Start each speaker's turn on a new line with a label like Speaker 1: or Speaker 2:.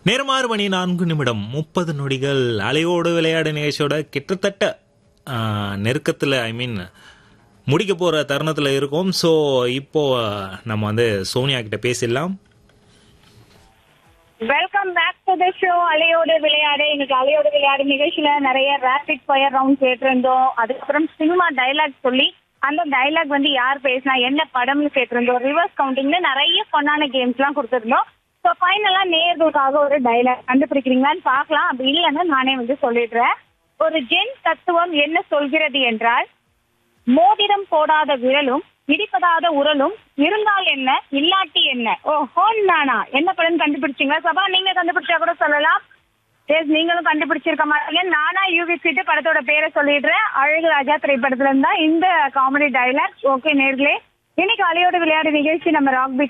Speaker 1: நேரம் ஆறு மணி நான்கு நிமிடம் முப்பது நொடிகள் அலையோடு விளையாடு நிகழ்ச்சியோட கிட்டத்தட்ட ஆ, நெருக்கத்துல ஐ மீன் முடிக்க போற தருணத்துல இருக்கோம் ஸோ இப்போ நம்ம வந்து சோனியா கிட்ட பேசிடலாம்
Speaker 2: welcome back to the show அலையோடு விளையாடு இன்னைக்கு அலையோடு விளையாடு நிகழ்ச்சியில நிறைய ரேபிட் ஃபயர் ரவுண்ட் கேட்டிருந்தோம் அதுக்கப்புறம் சினிமா டைலாக் சொல்லி அந்த டைலாக் வந்து யார் பேசினா என்ன படம்னு கேட்டிருந்தோம் ரிவர்ஸ் கவுண்டிங்ல நிறைய பொண்ணான கேம்ஸ் எல்லாம் கொடுத்திருந்தோம் ஸோ ஃபைனலா நேர்களுக்காக ஒரு டைலாக் கண்டுபிடிக்கிறீங்களான்னு பார்க்கலாம் அப்படி இல்லைன்னா நானே வந்து சொல்லிடுறேன் ஒரு ஜென் தத்துவம் என்ன சொல்கிறது என்றால் மோதிரம் போடாத விரலும் இடிப்பதாத உரலும் இருந்தால் என்ன இல்லாட்டி என்ன ஓ ஹோன் நானா என்ன படம் கண்டுபிடிச்சீங்களா சபா நீங்க கண்டுபிடிச்சா கூட சொல்லலாம் எஸ் நீங்களும் கண்டுபிடிச்சிருக்க மாட்டீங்க நானா யூவி சீட்டு படத்தோட பேரை சொல்லிடுறேன் அழகு ராஜா திரைப்படத்துல இருந்தா இந்த காமெடி டைலாக் ஓகே நேர்களே இன்னைக்கு அலையோட விளையாடு நிகழ்ச்சி நம்ம ராக் பீட்